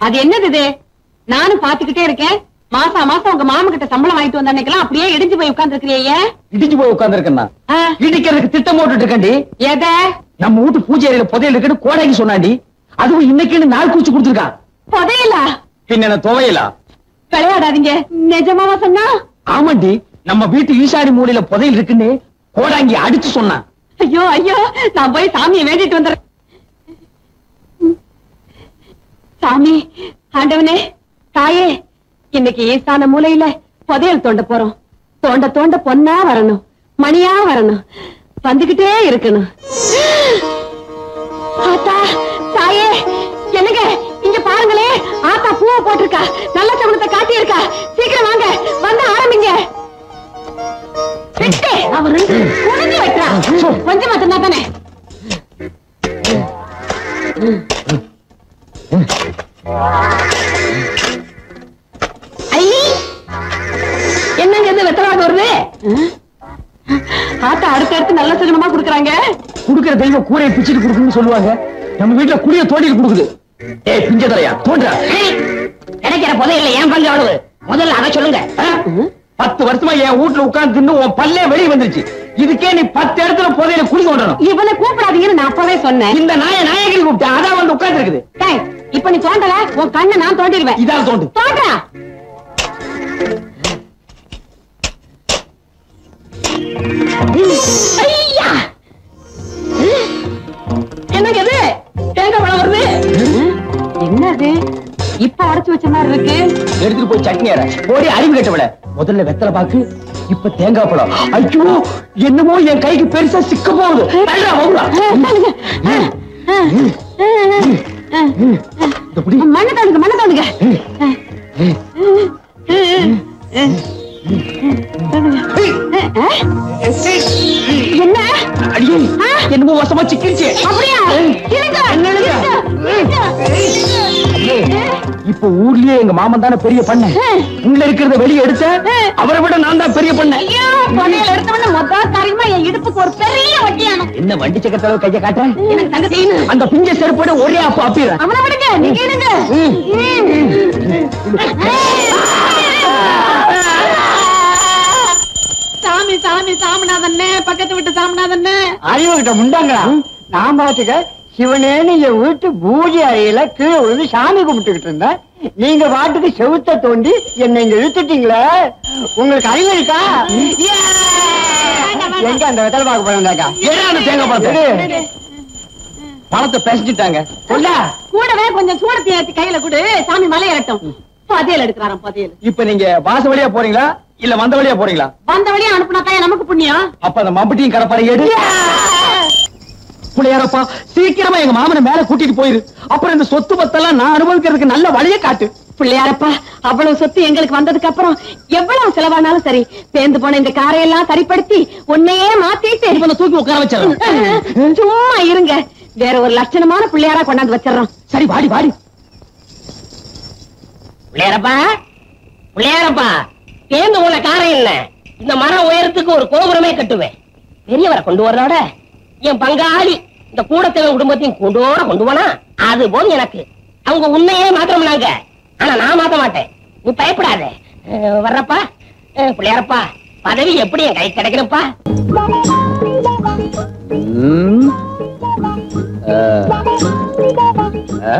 அது என்னது இது நானும் பாத்துக்கிட்டே இருக்கேன் மாசா மாசம் உங்க மாமா கிட்ட சம்பளம் வாங்கிட்டு வந்த அன்னைக்கெல்லாம் அப்படியே இடிஞ்சு போய் உட்கார்ந்து இடிச்சு போய் உட்கார்ந்து இடிக்கிறதுக்கு திட்டம் போட்டுட்டு இருக்கேன்டி எத நம்ம வீட்டு பூஜை அறையில புதையல் இருக்குன்னு கோடைக்கு சொன்னாண்டி அதுவும் இன்னைக்குன்னு நாள் குறிச்சு கொடுத்துருக்கான் புதையலா பின்ன என்ன துவையலா விளையாடாதீங்க நிஜமாவா சொன்னா ஆமாண்டி நம்ம வீட்டு ஈசாடி மூலையில புதையல் இருக்குன்னு கோடாங்கி அடிச்சு சொன்னான் ஐயோ ஐயோ நான் போய் சாமியை வேண்டிட்டு வந்துடுறேன் சாமி ஆண்டவனே தாயே இன்னைக்கு ஈசான மூலையில புதையல் தோண்ட போறோம் தோண்ட தோண்ட பொன்னா வரணும் மணியா வரணும் வந்துகிட்டே இருக்கணும் ஆத்தா தாயே என்னங்க இங்க பாருங்களே ஆத்தா பூவை போட்டிருக்கா நல்ல சகுனத்தை காட்டி இருக்கா சீக்கிரம் வாங்க வந்து ஆரம்பிங்க வெட்டு. அவரு குனிஞ்சு வெட்டுறா. கொஞ்சம் மட்டும்தான் தானே ஐ! என்னங்க இது வெத்தலாக வருது ஆத்தா அடுத்து அடுத்து நல்ல சகுனமா குடுக்குறாங்க குடுக்கிற தெய்வம் கூரையை பிச்சுட்டு கொடுக்குன்னு சொல்லுவாங்க நம்ம வீட்டுல குடிய தோண்டிட்டு கொடுக்குது ஏய் பிஞ்ச தலையா தோன்றா கிடைக்கிற புதையில ஏன் பங்கு அவ்வளவு முதல்ல அதை சொல்லுங்க பத்து வருஷமா என் வீட்டுல உட்கார்ந்து தின்னு உன் பல்லே வெளியே வந்துருச்சு இதுக்கே நீ பத்து இடத்துல புதையில குடி தோண்டணும் இவனை கூப்பிடாதீங்கன்னு நான் அப்பவே சொன்னேன் இந்த நாய நாயகரி கூப்பிட்டேன் அதான் வந்து உட்கார்ந்து இருக்குது டேய், இப்ப நீ தோண்டல உன் கண்ணை நான் தோண்டிடுவேன் இதால தோண்டு தோன்றா ஐயா என்னங்க இது தேங்காய் பழம் வருது என்னது இப்ப அடைச்சு வச்ச மாதிரி இருக்கு எடுத்துட்டு போய் சட்னி அரை போடி அறிவு கட்டவிட முதல்ல வெத்தலை பாக்கு இப்ப தேங்காய் பழம் ஐயோ என்னமோ என் கைக்கு பெருசா சிக்க போகுது தள்ளுடா, போகுடா. இந்த புடி. மண்ணை தோணுங்க மண்ணை தோணுங்க என்ன அடியே என்னமோ வசமா சிக்கிருச்சு அப்படியா இருங்க, என்னங்க? இருங்க, இருங்க. இப்ப ஊர்லயே எங்க மாமன் தானே பெரிய பண்ண உள்ள இருக்கிறத வெளிய எடுத்த அவரை விட நான் தான் பெரிய பண்ண ஐயோ பொண்ணையில எடுத்தவன மொத்த காரியமா என் இடுப்புக்கு ஒரு பெரிய வட்டியானம் என்ன வண்டி சக்கரத்தளவு கைய காட்ட எனக்கு தங்க செய்யணும் அந்த பிஞ்ச செருப்போட ஒரே அப்ப அப்பிடுறேன் அவனை விடுங்க நீங்க இருங்க சாமி சாமி சாமிநாதண்ணே பக்கத்து விட்டு சாமிநாதண்ணே அறிவு கிட்ட முண்டாங்களா நான் பாத்துக்க சிவனேன்னு என் வீட்டு பூஜை அறையில கீழே விழுந்து சாமி கும்பிட்டுக்கிட்டு இருந்தேன் நீங்க பாட்டுக்கு செவுத்த தோண்டி என்னை இங்க இழுத்துட்டீங்களே உங்களுக்கு அறிவு இருக்கா எங்க அந்த வெத்தலை பார்க்க போறாங்க ஏடா அந்த தேங்காய் பழத்தை பழத்தை பேசிட்டாங்க சொல்லா கூடவே கொஞ்சம் சூடத்தை ஏத்தி கையில கொடு சாமி மலையேறட்டும் பதியல் எடுக்கிறாராம் பதியல் இப்ப நீங்க வாச வழியா போறீங்களா இல்ல வந்த வழியா போறீங்களா வந்த வழியா அனுப்புனாதான் நமக்கு புண்ணியம் அப்ப அந்த மம்பட்டியும் கடப்பாறை எடு பிள்ளையாரப்பா சீக்கிரமா எங்க மாமனை மேல கூட்டிட்டு போயிரு அப்புறம் இந்த சொத்து பத்தெல்லாம் நான் அனுபவிக்கிறதுக்கு நல்ல வழியை காட்டு பிள்ளையாரப்பா அவ்வளவு சொத்து எங்களுக்கு வந்ததுக்கு அப்புறம் எவ்வளவு செலவானாலும் சரி சேர்ந்து போன இந்த காரையெல்லாம் சரிப்படுத்தி உன்னையே மாத்திட்டு இப்ப நான் தூக்கி உட்கார வச்சிடறேன் சும்மா இருங்க வேற ஒரு லட்சணமான பிள்ளையாரா கொண்டாந்து வச்சிடறோம் சரி வாடி வாடி பிள்ளையாரப்பா பிள்ளையாரப்பா சேர்ந்து உள்ள காரம் என்ன இந்த மரம் உயரத்துக்கு ஒரு கோபுரமே கட்டுவேன் பெரியவரை கொண்டு வர்றோட என் பங்காளி இந்த கூடத்தேவ குடும்பத்தையும் கொண்டோட கொண்டு போனா அது போதும் எனக்கு அவங்க உன்னையே மாத்திரம்னாங்க ஆனா நான் மாத்த மாட்டேன் நீ பயப்படாத அஹ், வர்றப்பா அஹ், பிள்ளையாரப்பா பதவி எப்படி என் கை கிடைக்கிறப்பா ம். ஆ. ஆ?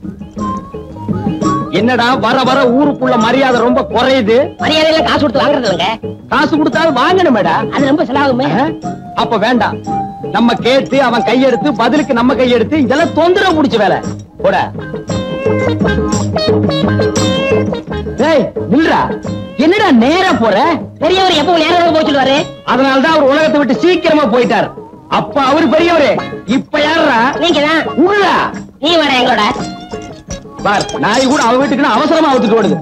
என்னடா வர வர ஊருக்குள்ள மரியாதை ரொம்ப குறையுது மரியாதையில காசு கொடுத்து வாங்குறது இல்லைங்க காசு கொடுத்தாலும் வாங்கணுமேடா அது ரொம்ப செலவாகுமே ஆ? அப்ப வேண்டாம் நம்ம கேட்டு அவன் கையெடுத்து பதிலுக்கு நம்ம கையெடுத்து இதெல்லாம் தொந்தரவு முடிச்ச வேலை போட டேய் நில்றா என்னடா நேரா போற பெரியவர் எப்பவும் நேரம் போய் சொல்லுவாரு அதனாலதான் அவர் உலகத்தை விட்டு சீக்கிரமா போயிட்டார் அப்ப அவரு பெரியவரு இப்ப யாருடா நீங்க தான் உள்ளா நீ வர எங்களோட பார் நாய் கூட அவ வீட்டுக்கு அவசரமா அவுத்துட்டு ஓடுது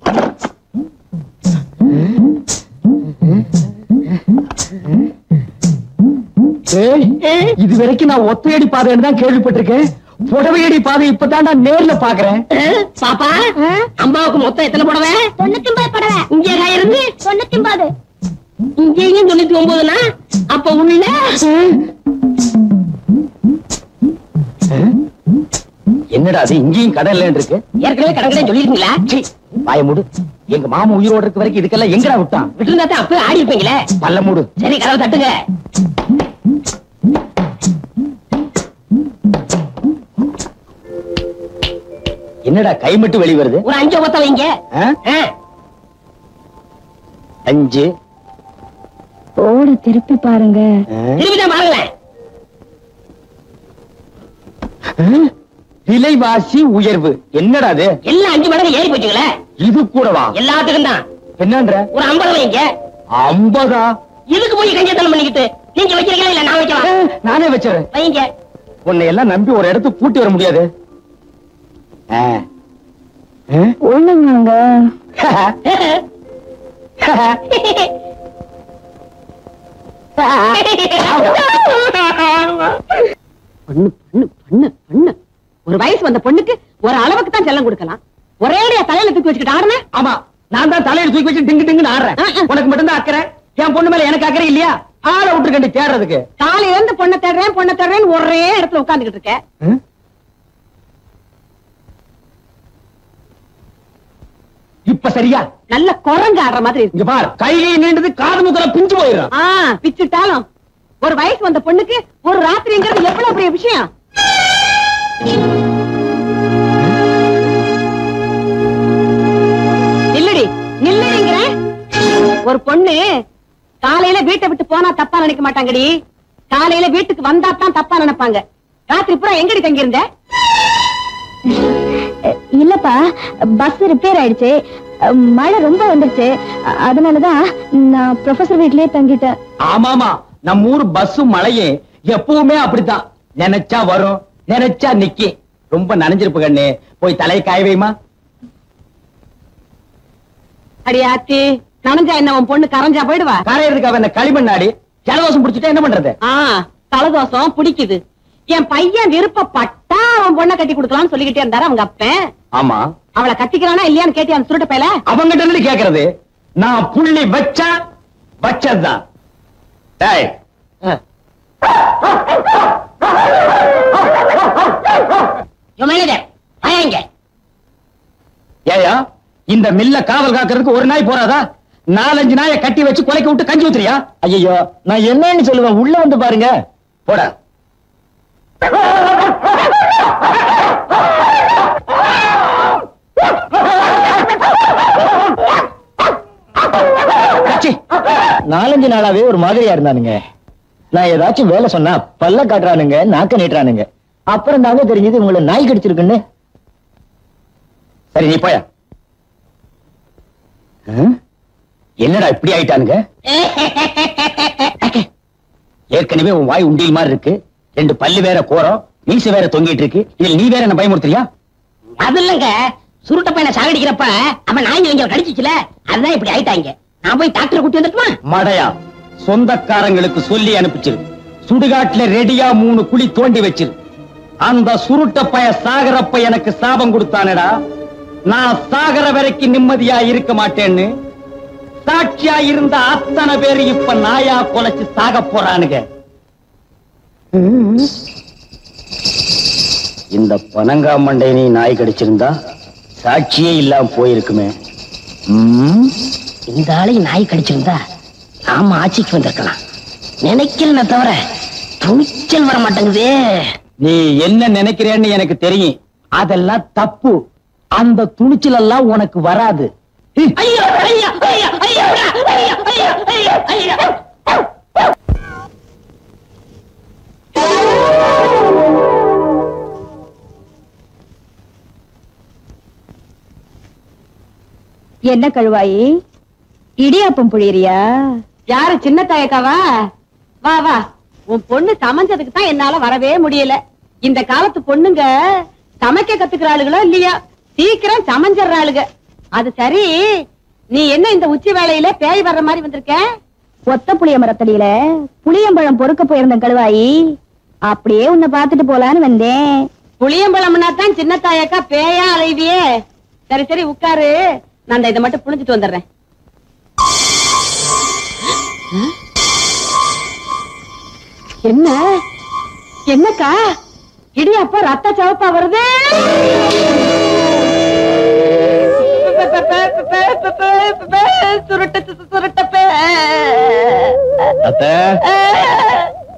ஏய், இது வரைக்கும் நான் ஒத்தையடி பாதைன்னு தான் கேள்விப்பட்டிருக்கேன் புடவையடி பாதை இப்பதான் நான் நேர்ல பாக்குறேன் பாப்பா அம்மாவுக்கு மொத்தம் எத்தனை புடவை தொண்ணூத்தி ஒன்பது படவை இங்கே இருந்து தொண்ணூத்தி ஒன்பது இங்கேயும் தொண்ணூத்தி ஒன்பதுனா அப்ப உள்ள என்னடா அது இங்கேயும் கடல்ல இருக்கு ஏற்கனவே கடற்கரை சொல்லிருக்கீங்களா சீ, வாய மூடு எங்க மாமா உயிரோட இருக்க வரைக்கும் இதுக்கெல்லாம் எங்கடா விட்டான் விட்டுருந்தா தான் அப்பவே ஆடி இருப்பீங்களே பல்ல மூடு சரி கதவை தட்டுங்க என்னடா கை மட்டும் வெளி வருது ஒரு அஞ்சு ஒத்த வைங்க ஆ? ஆ, அஞ்சு ஓட திருப்பி பாருங்க ஆ? திரும்பிதான் பாருங்களேன் ஆ? விலைவாசி உயர்வு என்னடா அது எல்லாம் அஞ்சு மடங்கு ஏறி போச்சுங்களே இது கூடவா எல்லாத்துக்கும் தான் என்னன்ற ஒரு ஐம்பது வைங்க ஐம்பதா இதுக்கு போய் கஞ்சத்தனம் பண்ணிக்கிட்டு நீங்க வைக்கிறீங்களா இல்ல நான் ஆ, வைக்கவா நானே வச்சுறேன் வைங்க உன்னை எல்லாம் நம்பி ஒரு இடத்துக்கு கூட்டி வர முடியாது ஆ. ஆ? ஒண்ணுங்க பொண்ணு பொண்ணு பொண்ணு பொண்ணு ஒரு வயசு வந்த பொண்ணுக்கு ஒரு அளவுக்கு தான் செல்லம் கொடுக்கலாம் ஒரேடியா தலையில தூக்கி வச்சுக்கிட்டு ஆடுன ஆமா நான் தான் தலையில தூக்கி வச்சு டிங்கு டிங்குன்னு ஆடுறேன் ஆ, ஆ. உனக்கு மட்டும் தான் அக்கறை என் பொண்ணு மேல எனக்கு அக்கறை இல்லையா ஆளை விட்டுருக்கண்டி தேடுறதுக்கு காலையில இருந்து பொண்ணை தேடுறேன் பொண்ணை தேடுறேன்னு ஒரே இடத்துல உட்கார்ந்துகிட்டு இருக்க ஆ? இப்ப சரியா நல்ல குரங்கு ஆடுற மாதிரி இருக்கு இங்க பார் கையை நீண்டது காது முதல்ல பிஞ்சு போயிடும் ஆ பிச்சுட்டாலும் ஒரு வயசு வந்த பொண்ணுக்கு ஒரு ராத்திரிங்கிறது எவ்வளவு பெரிய விஷயம் நில்லுடி நில்லுடிங்கிறேன் ஒரு பொண்ணு காலையில வீட்டை விட்டு போனா தப்பா நினைக்க மாட்டாங்கடி காலையில வீட்டுக்கு வந்தா தான் தப்பா நினைப்பாங்க ராத்திரி பூரா எங்கடி தங்கி இருந்த இல்லப்பா பஸ் ரிப்பேர் ஆயிடுச்சு அஹ், மழை ரொம்ப வந்துருச்சு அ- அதனாலதான் நான் ப்ரொஃபசர் வீட்லயே தங்கிட்டேன் ஆமாமா நம்ம ஊர் பஸ்ஸும் மழையும் எப்பவுமே அப்படித்தான் நினைச்சா வரும் நினைச்சா நிக்கி ரொம்ப நனைஞ்சிருப்பு கண்ணு போய் தலையை காய வைமா அடியாத்தி நனைஞ்சா என்ன உன் பொண்ணு கரைஞ்சா போயிடுவா கரையிறதுக்கு அவன் களிமண்ணாடி ஜலதோஷம் பிடிச்சிட்டா என்ன பண்றது ஆ தலதோஷம் பிடிக்குது என் பையன் விருப்பப்பட்டா அவன் பொண்ணை கட்டி கொடுக்கலாம்னு சொல்லிக்கிட்டே இருந்தாரு அவங்க அப்பன் ஆமா அவளை கட்டிக்கிறானா இல்லையான்னு கேட்டியா அந்த சுருட்ட பையல அவங்கிட்ட இருந்து கேக்குறது நான் புள்ளி வச்சா வச்சதுதான் டேய் மேனேஜர் வாங்க ஏயா இந்த மில்ல காவல் காக்கிறதுக்கு ஒரு நாய் போறாதா நாலஞ்சு நாயை கட்டி வச்சு கொலைக்க விட்டு கஞ்சி ஊத்துறியா ஐயோ நான் என்னன்னு சொல்லுவேன் உள்ள வந்து பாருங்க போட கச்சி. நாலஞ்சு நாளாவே ஒரு மாதிரியா இருந்தானுங்க நான் ஏதாச்சும் வேலை சொன்னா பல்ல காட்டுறானுங்க நாக்க நீட்டுறானுங்க அப்புறம் தாங்க தெரிஞ்சது உங்களை நாய் கடிச்சிருக்குன்னு சரி நீ போயா என்னடா இப்படி ஆயிட்டானுங்க ஏற்கனவே உன் வாய் உண்டியல் மாதிரி இருக்கு ரெண்டு பல்லு வேற கோரம் மீச வேற தொங்கிட்டு இருக்கு இதுல நீ வேற என்ன பயமுறுத்துறியா அது இல்லங்க சுருட்ட பையனை சாகடிக்கிறப்ப அவன் நாய் இங்க கடிச்சிச்சுல அதுதான் இப்படி ஆயிட்டாங்க நான் போய் டாக்டர் கூட்டி வந்துட்டுமா மடையா சொந்தக்காரங்களுக்கு சொல்லி அனுப்பிச்சிரு சுடுகாட்டுல ரெடியா மூணு குழி தோண்டி வச்சிரு அந்த சுருட்ட பய சாகரப்ப எனக்கு சாபம் கொடுத்தானடா நான் சாகர வரைக்கும் நிம்மதியா இருக்க மாட்டேன்னு சாட்சியா இருந்த அத்தனை பேரு இப்ப நாயா கொலைச்சு சாக போறானுங்க இந்த பனங்காமண்டை நீ நாய் கடிச்சிருந்தா சாட்சியே இல்லாம போயிருக்குமே ம் இந்த ஆளையும் நாய் கடிச்சிருந்தா நாம ஆட்சிக்கு வந்திருக்கலாம் நினைக்கிறேன தவிர துணிச்சல் வர மாட்டேங்குதே நீ என்ன நினைக்கிறேன்னு எனக்கு தெரியும் அதெல்லாம் தப்பு அந்த துணிச்சல் எல்லாம் உனக்கு வராது ஹி, ஐயோ ஐயோ ஐயோ ஐயோ ஐயோ ஐயோ ஐயோ ஐயோ என்ன கழுவாயி இடியாப்பம் புழியறியா யாரு சின்ன தாயக்காவா வா வா உன் பொண்ணு சமைஞ்சதுக்கு தான் என்னால வரவே முடியல இந்த காலத்து பொண்ணுங்க சமைக்க கத்துக்கிற ஆளுகளோ இல்லையா சீக்கிரம் சமைஞ்சிடுற ஆளுங்க அது சரி நீ என்ன இந்த உச்சி வேளையில பேய் வர்ற மாதிரி வந்திருக்க ஒத்த புளிய மரத்தடியில புளியம்பழம் பொறுக்க போயிருந்த கழுவாயி அப்படியே உன்னை பாத்துட்டு போலான்னு வந்தேன் புளியம்பழம்னா தான் சின்ன தாயக்கா பேயா அலைவியே சரி சரி உட்காரு நான் இந்த இதை மட்டும் புளிஞ்சிட்டு வந்துடுறேன் என்ன என்னக்கா இடியாப்பா ரத்த சிவப்பா வருது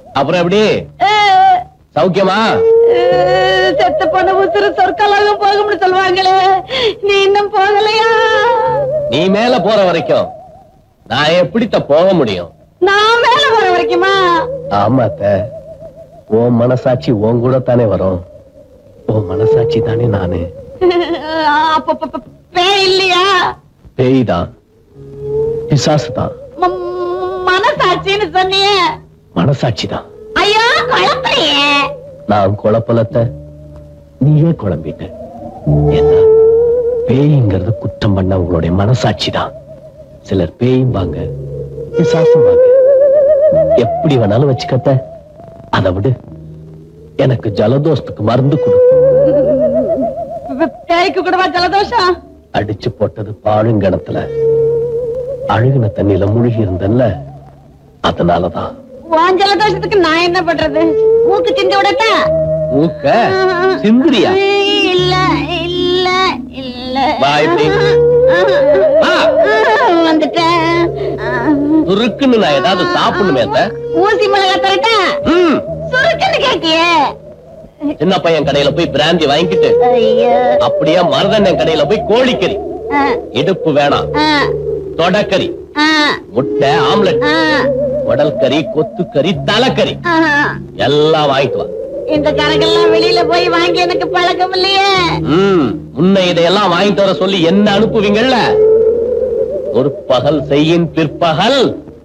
அப்புறம் எப்படி சௌக்கியமா செத்த பொண்ணு உசுறு சொற்கலாகம் போகும்னு சொல்லுவாங்களே நீ இன்னும் போகலையா நீ மேல போற வரைக்கும் நான் எப்படித்த போக முடியும் நான் மேல வர வரைக்குமா ஆமா அத்த உன் மனசாட்சி உன் கூட தானே வரும் உன் மனசாட்சி தானே நானு அப்ப அப்ப- அப்ப பேய் இல்லையா பேய் தான் பிசாசு தான் ம- மனசாட்சின்னு சொன்னியே மனசாட்சி தான் ஐயோ குழப்பையே நான் குழப்பலத்த நீயே குழம்பிட்ட என்ன பேய்ங்கிறது குற்றம் பண்ண உங்களுடைய மனசாட்சி தான் சிலர் பேயும்பாங்க பிசாசும்பாங்க எப்படி வேணாலும் வச்சுக்கத்த அதை விடு எனக்கு ஜலதோஷத்துக்கு மருந்து கொடு பே- பேய்க்கு கூடவா ஜலதோஷம் அடிச்சு போட்டது பாழுங்கணத்துல அழுகின தண்ணியில முழுகி இருந்தல்ல அதனாலதான் உன் ஜலதோஷத்துக்கு நான் என்ன பண்றது மூக்கு சிந்து விடட்டா மூக்க சிந்திரியா இல்ல இல்ல இல்ல வா இப்படி. வா. வந்துட்டேன் துருக்குன்னு நான் ஏதாவது சாப்பிடணுமே அத்தை. ஊசி மிளகா தரட்டா ம் சுருக்குன்னு கேட்டியே சின்ன பையன் கடையில போய் பிராந்தி வாங்கிட்டு ஐயோ அப்படியே மருதண்ணன் கடையில போய் கோழிக்கறி ஆ, இடுப்பு வேணாம் ஆ, தொடக்கறி ஆ, முட்டை ஆம்லெட் ஆ, உடல் கறி கொத்துக்கறி தலைக்கறி ஆ. எல்லாம் வாங்கிட்டு வா இந்த கணக்கெல்லாம் வெளியில போய் வாங்கி எனக்கு பழக்கம் இல்லையே ம் முன்ன இதையெல்லாம் வாங்கிட்டு வர சொல்லி என்ன அனுப்புவீங்கல்ல ஒரு பகல் செய்யின் பிற்பகல்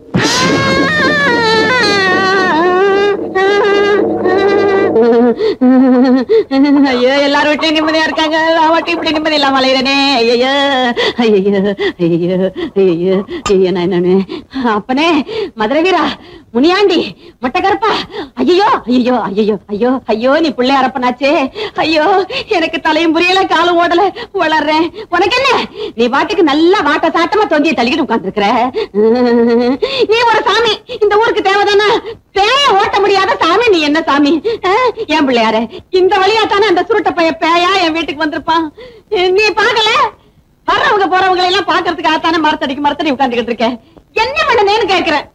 ஐயோ எல்லாரும் வீட்லயும் நிம்மதியா இருக்காங்க நான் மட்டும் இப்படி நிம்மதி இல்லாம அலையிறனே ஐயோ ஐயோ ஐயோ ஐயோ ஐயோ நான் என்னன்னு அப்பனே மதுரை வீரா முனியாண்டி மொட்டைக்கருப்பா ஐயோ ஐயோ ஐயோ ஐயோ ஐயோ நீ பிள்ளை அரப்பனாச்சே ஐயோ எனக்கு தலையும் புரியல காலும் ஓடல வளர்றேன் உனக்கு என்ன நீ பாட்டுக்கு நல்லா வாட்ட சாட்டமா தொந்தியை தள்ளிக்கிட்டு உட்கார்ந்துருக்கிற நீ ஒரு சாமி இந்த ஊருக்கு தேவைதானா பேய ஓட்ட முடியாத சாமி நீ என்ன சாமி ஆ? என் பிள்ளையாரே இந்த வழியா தானே அந்த சுருட்ட பைய பேயா என் வீட்டுக்கு வந்திருப்பான் நீ பாக்கல வர்றவங்க போறவங்க எல்லாம் பாக்குறதுக்காக தானே மரத்தடிக்கு மரத்தடி உட்காந்துக்கிட்டு இருக்க என்ன பண்ணனேன்னு கேக்குறேன்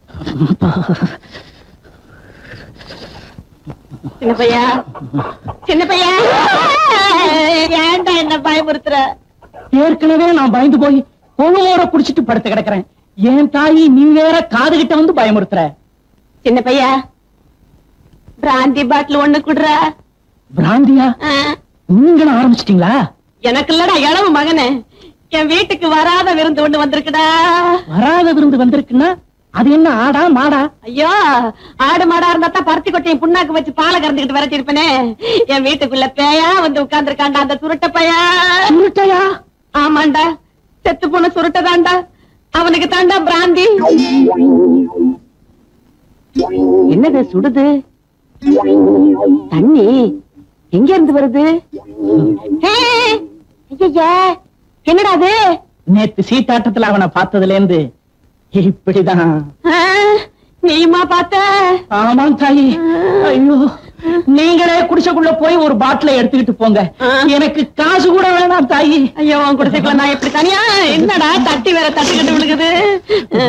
சின்ன பையா சின்ன பையா ஏன்டா என்ன பயமுறுத்துற ஏற்கனவே நான் பயந்து போய் கொழுவோட குடிச்சிட்டு படுத்து கிடக்குறேன் என் தாயி நீ வேற காது கிட்ட வந்து பயமுறுத்துற சின்ன பையா பிராந்தி பாட்டில் ஒண்ணு குடுற பிராந்தியா ஆ. நீங்களும் ஆரம்பிச்சிட்டீங்களா எனக்கு இல்லடா இளவு மகனே என் வீட்டுக்கு வராத விருந்து ஒண்ணு வந்திருக்குடா வராத விருந்து வந்திருக்குன்னா அது என்ன ஆடா மாடா ஐயோ ஆடு மாடா இருந்தா தான் பருத்தி கொட்டையும் புண்ணாக்கு வச்சு பாலை கறந்துக்கிட்டு விரட்டி இருப்பனே என் வீட்டுக்குள்ள பேயா வந்து உட்கார்ந்துருக்காண்டா அந்த சுருட்ட பையா சுருட்டையா ஆமாண்டா செத்து போன சுருட்டதாண்டா அவனுக்கு தாண்டா பிராந்தி என்னது சுடுது தண்ணி எங்க இருந்து வருது ஏ, ஐயையே, என்னடா அது நேத்து சீத்தாட்டத்துல அவனை பார்த்ததுல இருந்து இப்படிதான் ஆ, நீயுமா பார்த்த ஆமாம் தாயி ஐயோ நீங்களே குடிசைக்குள்ள போய் ஒரு பாட்டில எடுத்துக்கிட்டு போங்க ஆ. எனக்கு காசு கூட வேணாம் தாயி ஐயோ உன் குடிசைக்குள்ள நான் எப்படி தனியா என்னடா தட்டி வேற தட்டுக்கிட்டு விழுகுது ஆ.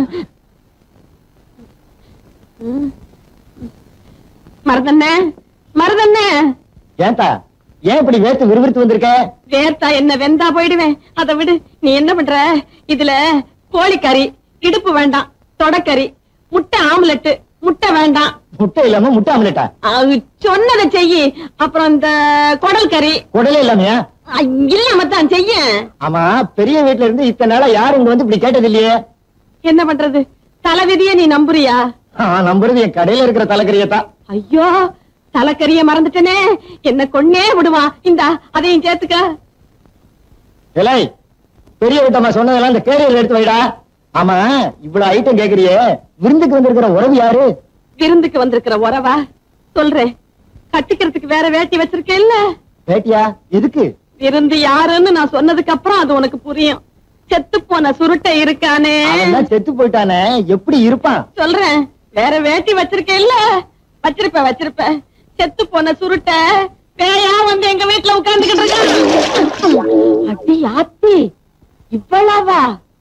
ம். மருதண்ணே மருதண்ணே ஏன்டா ஏன் இப்படி வேத்து விறுவிறுத்து வந்திருக்க வேர்த்தா என்ன வெந்தா போயிடுவேன் அதை விடு நீ என்ன பண்ற இதுல கோழிக்கறி இடுப்பு வேண்டாம் தொடக்கறி முட்டை ஆம்லெட் முட்டை வேண்டாம் முட்டை இல்லாம முட்டை ஆம்லெட்டா அது சொன்னதை செய்யி அப்புறம் இந்த குடல் கறி குடலே இல்லாமையா அ, இல்லாம தான் செய்ய ஆமா பெரிய வீட்டுல இருந்து இத்தனை நாளா யாரும் இங்க வந்து இப்படி கேட்டது இல்லையே என்ன பண்றது தலைவிதிய நீ நம்புறியா நான் நம்புறது என் கடையில இருக்கிற தலைக்கறியத்தான் ஐயோ தலைக்கறிய மறந்துட்டனே என்ன கொன்னே விடுவான் இந்தா அதையும் சேர்த்துக்க இலை பெரிய வீட்டம்மா சொன்னதெல்லாம் இந்த கேரியர் எடுத்து வைடா ஆமா இவ்வளவு ஐட்டம் கேக்குறியே விருந்துக்கு வந்திருக்கிற உறவு யாரு விருந்துக்கு வந்திருக்கிற உறவா சொல்றேன் கட்டிக்கிறதுக்கு வேற வேட்டி வச்சிருக்கேன் இல்ல பேட்டியா எதுக்கு விருந்து யாருன்னு நான் சொன்னதுக்கு அப்புறம் அது உனக்கு புரியும் செத்து போன சுருட்டை இருக்கானே அவன் தான் செத்து போயிட்டானே எப்படி இருப்பான் சொல்றேன் வேற வேட்டி வச்சிருக்கேன் இல்ல வச்சிருப்ப வச்சிருப்ப செத்து போன சுருட்ட பேயா வந்து எங்க வீட்டுல உட்கார்ந்துகிட்டு இருக்கான் அடி ஆத்தி இவ்வளவா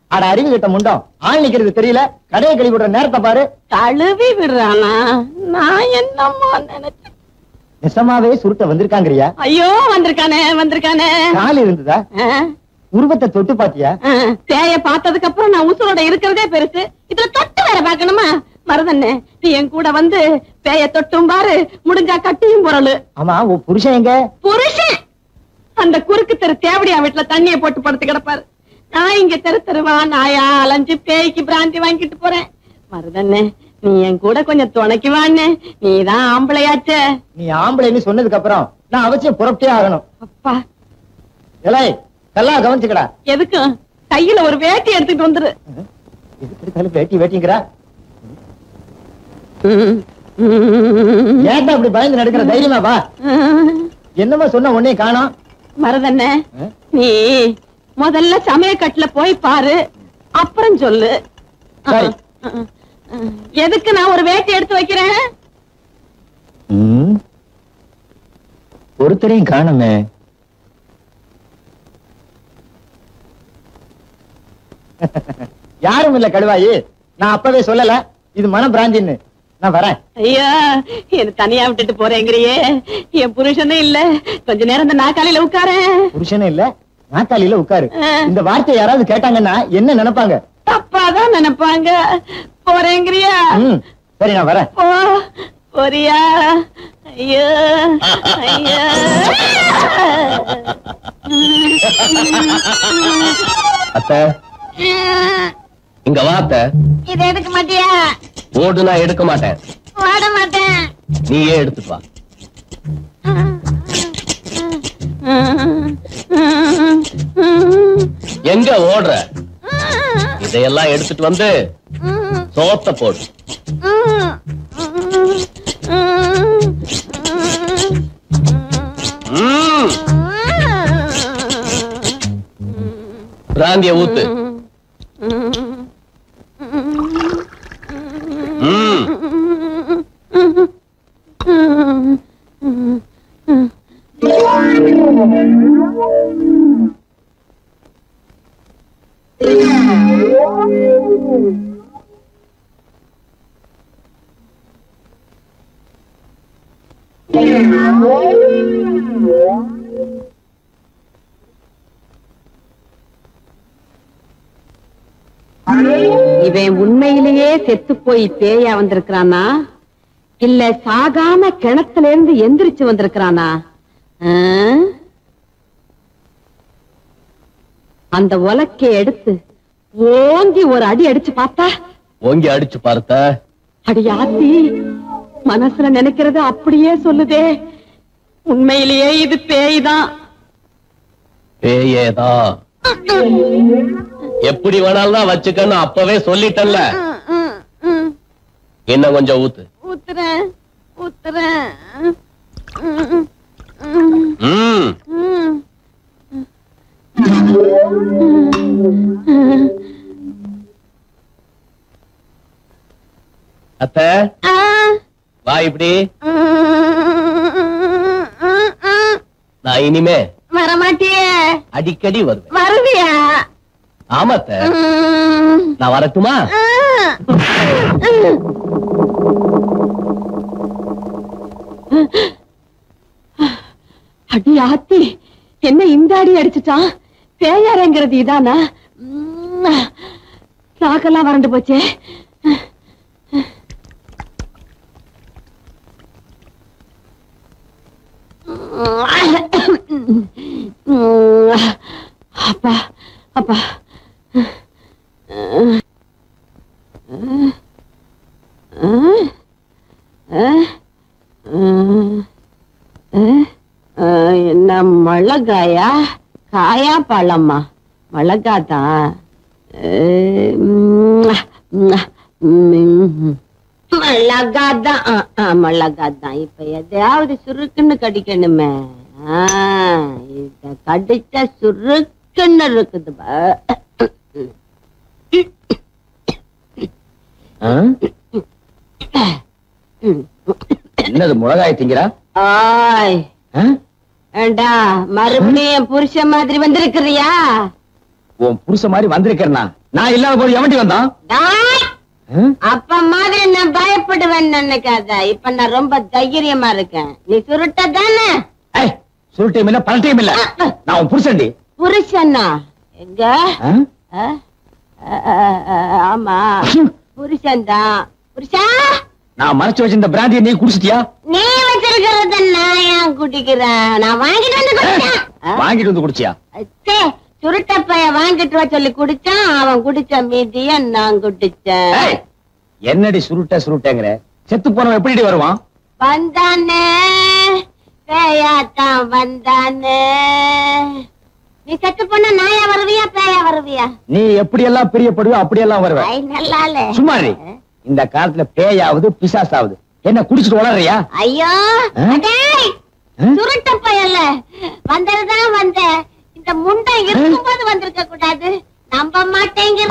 அட அறிவு கிட்ட முண்டம் ஆள் நிக்கிறது தெரியல கடையை கழுவி விடுற நேரத்தை பாரு தழுவி விடுறானா நான் என்னம்மா நினைச்சேன் நிசமாவே சுருட்ட வந்திருக்காங்கறியா ஐயோ வந்திருக்கானே வந்திருக்கானே கால் இருந்ததா ஆ, உருவத்தை தொட்டு பாத்தியா ஆ, தேய பார்த்ததுக்கு அப்புறம் நான் உசுரோட இருக்கிறதே பெருசு இதுல தொட்டு வேற பாக்கணுமா மருதண்ணே நீ என் கூட வந்து பேய தொட்டும் பாரு முடிஞ்சா கட்டியும் பொருள் ஆமா உன் புருஷன் எங்க புருஷன் அந்த குறுக்கு தெரு தேவடியா வீட்டுல தண்ணிய போட்டு படுத்து கிடப்பாரு நான் இங்க தெரு தெருவா நாயா அலைஞ்சு பேய்க்கு பிராந்தி வாங்கிட்டு போறேன் மருதண்ணே நீ என் கூட கொஞ்சம் துணைக்கு வாண்ணே நீதான் ஆம்பளையாச்சே நீ ஆம்பளைன்னு சொன்னதுக்கு அப்புறம் நான் அவசியம் புறப்பட்டே ஆகணும் அப்பா எலை நல்லா கவனிச்சுக்கடா எதுக்கும் கையில ஒரு வேட்டி எடுத்துட்டு வந்துரு எதுக்கு எடுத்தாலும் வேட்டி வேட்டிங்கிறா ம், ம், ஏன்டா அப்படி பயந்து நடக்கிற தைரியமா வா ம். என்னமோ சொன்ன உடனே காணோம் மருதண்ணே ஆ? நீ முதல்ல சமயக்கட்டுல போய் பாரு அப்புறம் சொல்லு சரி. ஆ, ஆ, ஆ. எதுக்கு நான் ஒரு வேட்டி எடுத்து வைக்கிறேன் ஒருத்தரையும் காணுமே யாரும் இல்ல கழுவாயி நான் அப்பவே சொல்லல இது மன பிராந்தின்னு நான் வரேன் ஐயா என்ன தனியா விட்டுட்டு போறேங்கிறியே என் புருஷனும் இல்ல கொஞ்ச நேரம் இந்த நாக்காளியில உட்காரேன் புருஷனும் இல்ல நாத்தாளியில உட்காரு ஆ. இந்த வார்த்தை யாராவது கேட்டாங்கன்னா என்ன நினைப்பாங்க தப்பாதான் நினைப்பாங்க போறேங்கிறியா ம், சரி நான் வரேன் போ போறியா ஐயோ ஐயோ அத்த இங்க வாத்த இதை எடுக்க மாட்டியா ஓடு நான் எடுக்க மாட்டேன் வாட மாட்டேன் நீயே எடுத்துட்டு வா எங்க ஓடுற இதையெல்லாம் எடுத்துட்டு வந்து சோத்த போடு ம், பிராந்திய ஊத்து ம் இவன் உண்மையிலேயே செத்து போய் பேயா வந்திருக்கிறானா இல்ல சாகாம கிணத்துல இருந்து எந்திரிச்சு வந்திருக்கிறானா ஆ? அந்த உலக்கைய எடுத்து ஓங்கி ஒரு அடி அடிச்சு பார்த்தா ஓங்கி அடிச்சு பார்த்த அடி ஆத்தி மனசுல நினைக்கிறது அப்படியே சொல்லுதே உண்மையிலேயே இது பேய்தான் பேயேதா எப்படி வேணாலும் தான் வச்சுக்கன்னு அப்பவே சொல்லிட்டேன்ல இன்னும் கொஞ்சம் ஊத்து ஊத்துறேன் ஊத்துறேன் ம் அத்த வா இப்படி நான் இனிமே வரமாட்டியே அடிக்கடி வருவேன் வருவியா ஆமா அத்த நான் வரட்டுமா அடி ஆத்தி என்ன இந்த அடி அடிச்சுட்டான் பேயாரங்கிறது இதானா உம், நாக்கெல்லாம் வறண்டு போச்சே உம், அப்பா அப்பா அஹ், என்ன மிளகாயா காயா பழமா மிளகாதான் மிளகாதான் அஹ், அஹ், மிளகாதான் இப்ப எதையாவது சுருக்குன்னு கடிக்கணுமே ஆ, இத கடிச்சா சுருக்குன்னு இருக்குது பா. என்னது மிளகாய் திங்கிறா ஆய் ஏண்டா மறுபடியும் என் புருஷன் மாதிரி வந்திருக்கிறியா உன் புருஷ மாதிரி வந்திருக்கிறனா நான் இல்லாத போது எவண்டி வந்தான் டாய், ஆ? அப்ப மாதிரி நான் பயப்படுவேன்னு நினைக்காத இப்ப நான் ரொம்ப தைரியமா இருக்கேன் நீ சுருட்ட தானே ஏய், சுருட்டையும் இல்ல பல்ட்டையும் இல்ல நான் உன் புருஷன்டி புருஷனா எங்க ஆ? ஆ? ஆ, ஆ, ஆ, ஆமா புருஷன் தான் புருஷா நான் மறைச்சு வச்சிருந்த பிராந்தியை நீ குடிச்சிட்டியா நீ வச்சிருக்கிறத நான் ஏன் குடிக்கிறேன் நான் வாங்கிட்டு வந்து குடிச்சேன் ஆ? வாங்கிட்டு வந்து குடிச்சியா அச்சே, சுருட்ட பைய வாங்கிட்டு வா சொல்லி குடிச்சான் அவன் குடிச்ச மீதிய நான் குடிச்சேன் ஏய், என்னடி சுருட்ட சுருட்டங்கிற செத்து போனவன் எப்படி வருவான் வந்தானே பேயாத்தான் வந்தானே நீ செத்து போன நாயா வருவியா பேயா வருவியா நீ எப்படி எல்லாம் பிரியப்படுவோ அப்படியெல்லாம் வருவ ஐ நல்லாலே சும்மா இரு. இந்த காலத்துல பேயாவது பிசாசாவது என்ன குடிச்சிட்டு வளர்றியா ஐயோ ஆ? அடேய், ஆ? சுருட்ட பயல்ல வந்ததுதான் வந்த இந்த முண்டை இருக்கும்போது வந்திருக்க கூடாது நம்ப மாட்டேங்கிற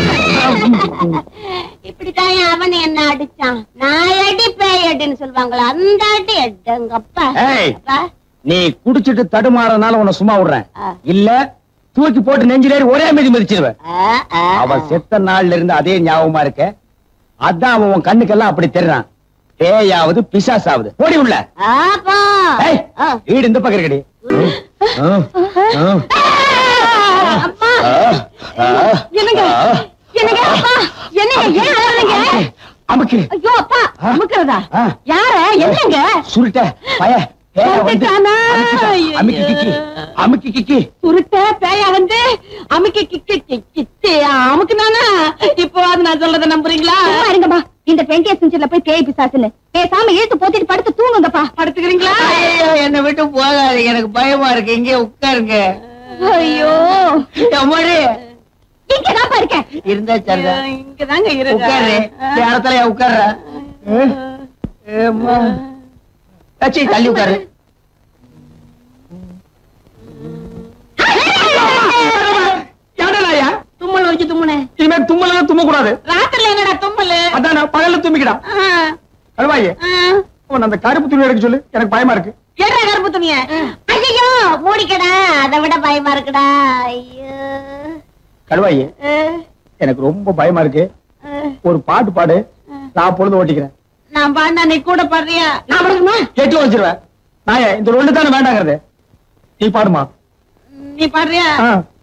இப்படித்தான் அவன் என்ன அடிச்சான் நான் அடி பேய் அடின்னு சொல்லுவாங்களா அந்த அடி எட்டங்கப்பா ஏய். அப்பா, நீ குடிச்சிட்டு தடுமாறனால உன்னை சும்மா விடுறேன் ஆ. இல்ல தூக்கி போட்டு நெஞ்சிலேறி ஒரே மீதி மிதிச்சிருவேன் ஆ, ஆ, அவன் செத்த நாள்ல இருந்து அதே ஞாபகமா இருக்க அதான் அவன் உன் கண்ணுக்கெல்லாம் அப்படி தெரிறான் பேயாவது பிசாசாவது ஓடி உள்ள ஆ, போ. ஏய், ஆ. வீடு இந்த பக்கம் இருக்கடி ஆ, ஆ, அப்பா, ஆ, ஆ, என்னங்க ஆ. என்னங்க அப்பா என்னங்க ஏன் அழறீங்க அமுக்கு ஐயோ அப்பா ஆ. அமுக்கிறதா ஆ. யார என்னங்க சுருட்ட பய பேயா வந்து வந்துட்டானா? அமுக்கிட்டான். அமுக்கி கிக்கி அமுக்கி கிக்கி சுருட்ட பேயா வந்து அமுக்கி கிக்கி கிச்சி அமுக்குனானா இப்போ அது நான் சொல்றத நம்புறீங்களா சும்மா இருங்கப்பா இந்த டுவெண்ட்டி செஞ்சுரில போய் பேய் பிசாசுன்னு பேசாம இழுத்து போத்திட்டு படுத்து தூங்குங்கப்பா படுத்துக்கிறீங்களா ஐயோ என்னை விட்டு போகாதீங்க எனக்கு பயமா இருக்கு இங்கே உட்காருங்க ஐயோ அம்மாடி இங்கதான்ப்பா இருக்கேன் இருந்தா சரிதான் இங்கதாங்க உட்காரு இந்த இடத்துல உட்கார்ற ஏம்மா. அச்சி, தள்ளி உட்காரு ஏன்டா தும்மல் வச்சு தும்முனே இனிமே தும்மலாம் தும்ம கூடாது ராத்திரில என்னடா தும்மல் அதான் நான் பகல்ல தும்பிக்கடா கழுவாயே உன் அந்த கருப்பு துணி எடுக்க சொல்லு எனக்கு பயமா இருக்கு ஏடா கருப்பு துணிய ஐயோ மூடிக்கடா அதை விட பயமா இருக்குடா ஐயோ கழுவாயே அஹ், எனக்கு ரொம்ப பயமா இருக்கு அஹ். ஒரு பாட்டு பாடு நான் பொழுது ஓட்டிக்கிறேன் நான் பாண்டா நீ கூட பாடுறியா நான் பாடுமா கேட்டு வச்சிருவேன் நாயே இந்த ரெண்டு தானே வேண்டாங்கிறது நீ பாடுமா நீ பாடுறியா ஆ.